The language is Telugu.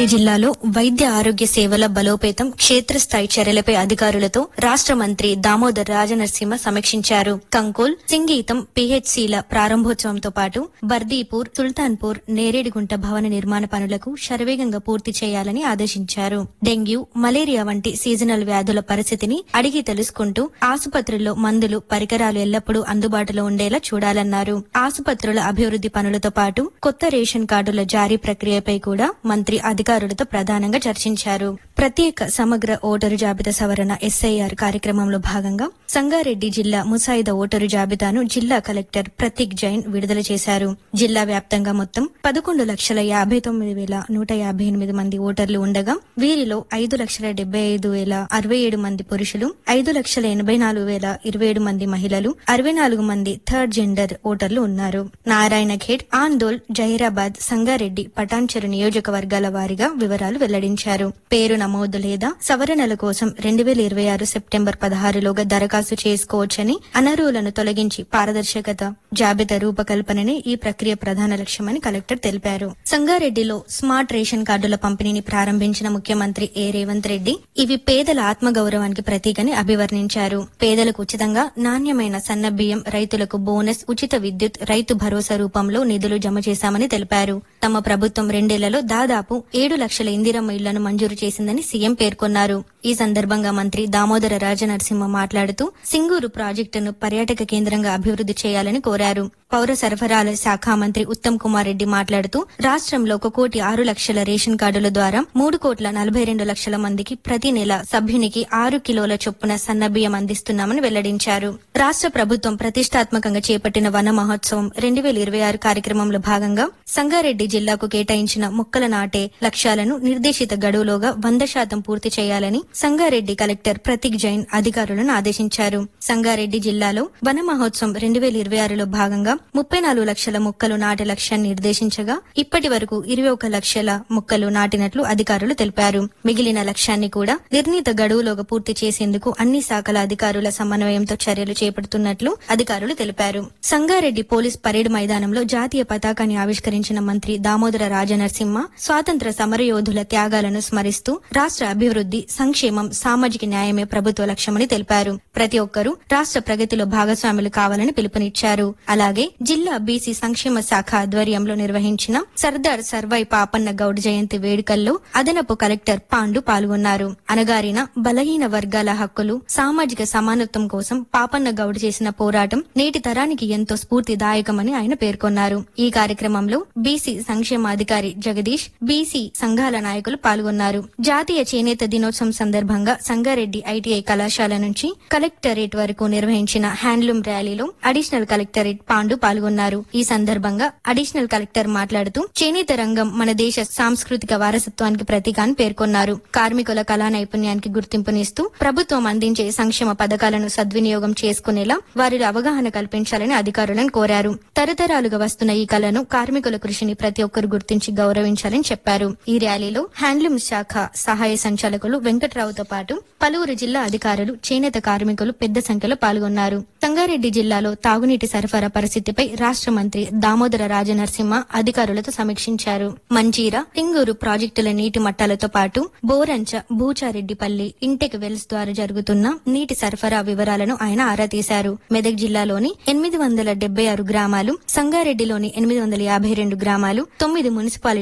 సంగారెడ్డి జిల్లాలో వైద్య ఆరోగ్య సేవల బలోపేతం క్షేత్రస్థాయి చర్యలపై అధికారులతో రాష్ట్ర మంత్రి దామోదర్ రాజనరసింహ సమీక్షించారు కంకోల్ సింగీతం పిహెచ్సిల ప్రారంభోత్సవంతో పాటు బర్దీపూర్ సుల్తాన్పూర్ నేరేడిగుంట భవన నిర్మాణ పనులకు శరవేగంగా పూర్తి చేయాలని ఆదేశించారు డెంగ్యూ మలేరియా వంటి సీజనల్ వ్యాధుల పరిస్థితిని అడిగి తెలుసుకుంటూ ఆసుపత్రుల్లో మందులు పరికరాలు ఎల్లప్పుడూ అందుబాటులో ఉండేలా చూడాలన్నారు ఆసుపత్రుల అభివృద్ధి పనులతో పాటు కొత్త రేషన్ కార్డుల జారీ ప్రక్రియపై కూడా మంత్రి అధికారులతో ప్రధానంగా చర్చించారు ప్రత్యేక సమగ్ర ఓటరు జాబితా సవరణ ఎస్ఐఆర్ కార్యక్రమంలో భాగంగా సంగారెడ్డి జిల్లా ముసాయిదా ఓటరు జాబితాను జిల్లా కలెక్టర్ ప్రతీక్ జైన్ విడుదల చేశారు జిల్లా వ్యాప్తంగా మొత్తం పదకొండు లక్షల యాభై తొమ్మిది వేల నూట యాభై ఎనిమిది మంది ఓటర్లు ఉండగా వీరిలో ఐదు లక్షల డెబ్బై ఐదు వేల అరవై ఏడు మంది పురుషులు ఐదు లక్షల ఎనభై నాలుగు వేల ఇరవై ఏడు మంది మహిళలు అరవై నాలుగు మంది థర్డ్ జెండర్ ఓటర్లు ఉన్నారు నారాయణ ఖేడ్ ఆందోల్ జహీరాబాద్ సంగారెడ్డి పటాన్చెరు నియోజకవర్గాల వారీగా వివరాలు వెల్లడించారు పేరు నమోదు లేదా సవరణల కోసం రెండు వేల ఇరవై ఆరు సెప్టెంబర్ పదహారులోగా దరఖాస్తు చేసుకోవచ్చని అనర్హులను తొలగించి పారదర్శకత జాబితా రూపకల్పననే ఈ ప్రక్రియ ప్రధాన లక్ష్యమని కలెక్టర్ తెలిపారు సంగారెడ్డిలో స్మార్ట్ రేషన్ కార్డుల పంపిణీని ప్రారంభించిన ముఖ్యమంత్రి ఏ రేవంత్ రెడ్డి ఇవి పేదల ఆత్మగౌరవానికి ప్రతీకని అభివర్ణించారు పేదలకు ఉచితంగా నాణ్యమైన సన్న బియ్యం రైతులకు బోనస్ ఉచిత విద్యుత్ రైతు భరోసా రూపంలో నిధులు జమ చేశామని తెలిపారు తమ ప్రభుత్వం రెండేళ్లలో దాదాపు ఏడు లక్షల ఇందిరమ్మ ఇళ్లను మంజూరు చేసిందని సీఎం పేర్కొన్నారు ఈ సందర్భంగా మంత్రి దామోదర రాజనరసింహ మాట్లాడుతూ సింగూరు ప్రాజెక్టును పర్యాటక కేంద్రంగా అభివృద్ధి చేయాలని కోరారు పౌర సరఫరాల శాఖ మంత్రి ఉత్తమ్ కుమార్ రెడ్డి మాట్లాడుతూ రాష్ట్రంలో ఒక కోటి ఆరు లక్షల రేషన్ కార్డుల ద్వారా మూడు కోట్ల నలభై రెండు లక్షల మందికి ప్రతి నెల సభ్యునికి ఆరు కిలోల చొప్పున సన్నబియ్యం అందిస్తున్నామని వెల్లడించారు రాష్ట్ర ప్రభుత్వం ప్రతిష్టాత్మకంగా చేపట్టిన వన మహోత్సవం రెండు వేల ఇరవై ఆరు కార్యక్రమంలో భాగంగా సంగారెడ్డి జిల్లాకు కేటాయించిన మొక్కల నాటే లక్ష్యాలను నిర్దేశిత గడువులోగా వంద శాతం పూర్తి చేయాలని సంగారెడ్డి కలెక్టర్ ప్రతీక్ జైన్ అధికారులను ఆదేశించారు సంగారెడ్డి జిల్లాలో వన మహోత్సవం రెండు వేల ఇరవై ఆరులో భాగంగా ముప్పై నాలుగు లక్షల మొక్కలు నాటే లక్ష్యాన్ని నిర్దేశించగా ఇప్పటి వరకు ఇరవై ఒక లక్షల మొక్కలు నాటినట్లు అధికారులు తెలిపారు మిగిలిన లక్ష్యాన్ని కూడా నిర్ణీత గడువులోగా పూర్తి చేసేందుకు అన్ని శాఖల అధికారుల సమన్వయంతో చర్యలు చేపడుతున్నట్లు అధికారులు తెలిపారు సంగారెడ్డి పోలీస్ పరేడ్ మైదానంలో జాతీయ పతాకాన్ని ఆవిష్కరించిన మంత్రి దామోదర రాజనరసింహ స్వాతంత్ర సమరయోధుల త్యాగాలను స్మరిస్తూ రాష్ట్ర అభివృద్ధి సంక్షేమం సామాజిక న్యాయమే ప్రభుత్వ లక్ష్యమని తెలిపారు ప్రతి ఒక్కరూ రాష్ట్ర ప్రగతిలో భాగస్వాములు కావాలని పిలుపునిచ్చారు అలాగే జిల్లా బీసీ సంక్షేమ శాఖ ఆధ్వర్యంలో నిర్వహించిన సర్దార్ సర్వై పాపన్న గౌడ్ జయంతి వేడుకల్లో అదనపు కలెక్టర్ పాండు పాల్గొన్నారు అనగారిన బలహీన వర్గాల హక్కులు సామాజిక సమానత్వం కోసం పాపన్న గౌడ్ చేసిన పోరాటం నేటి తరానికి ఎంతో స్ఫూర్తిదాయకమని ఆయన పేర్కొన్నారు ఈ కార్యక్రమంలో బీసీ సంక్షేమాధికారి జగదీష్ బీసీ సంఘాల నాయకులు పాల్గొన్నారు జాతీయ చేనేత దినోత్సవం సందర్భంగా సంగారెడ్డి ఐటీఐ కళాశాల నుంచి కలెక్టరేట్ వరకు నిర్వహించిన హ్యాండ్లూమ్ ర్యాలీలో అడిషనల్ కలెక్టరేట్ పాండు పాల్గొన్నారు ఈ సందర్భంగా అడిషనల్ కలెక్టర్ మాట్లాడుతూ చేనేత రంగం మన దేశ సాంస్కృతిక వారసత్వానికి ప్రతీక అని పేర్కొన్నారు కార్మికుల కళా నైపుణ్యానికి గుర్తింపునిస్తూ ప్రభుత్వం అందించే సంక్షేమ పథకాలను సద్వినియోగం చేసుకునేలా వారిలో అవగాహన కల్పించాలని అధికారులను కోరారు తరతరాలుగా వస్తున్న ఈ కళను కార్మికుల కృషిని ప్రతి ఒక్కరు గుర్తించి గౌరవించాలని చెప్పారు ఈ ర్యాలీలో హ్యాండ్లూమ్ శాఖ సహాయ సంచాలకులు వెంకట్రావుతో పాటు పలువురు జిల్లా అధికారులు చేనేత కార్మికులు పెద్ద సంఖ్యలో పాల్గొన్నారు సంగారెడ్డి జిల్లాలో తాగునీటి సరఫరా పరిస్థితిపై రాష్ట్ర మంత్రి దామోదర రాజనరసింహ అధికారులతో సమీక్షించారు మంజీరా టింగూరు ప్రాజెక్టుల నీటి మట్టాలతో పాటు బోరంచ బూచారెడ్డిపల్లి ఇంటెక్ వెల్స్ ద్వారా జరుగుతున్న నీటి సరఫరా వివరాలను ఆయన ఆరా తీశారు మెదక్ జిల్లాలోని ఎనిమిది వందల డెబ్బై ఆరు గ్రామాలు సంగారెడ్డిలోని ఎనిమిది వందల యాభై రెండు గ్రామాలు తొమ్మిది మున్సిపాలిటీ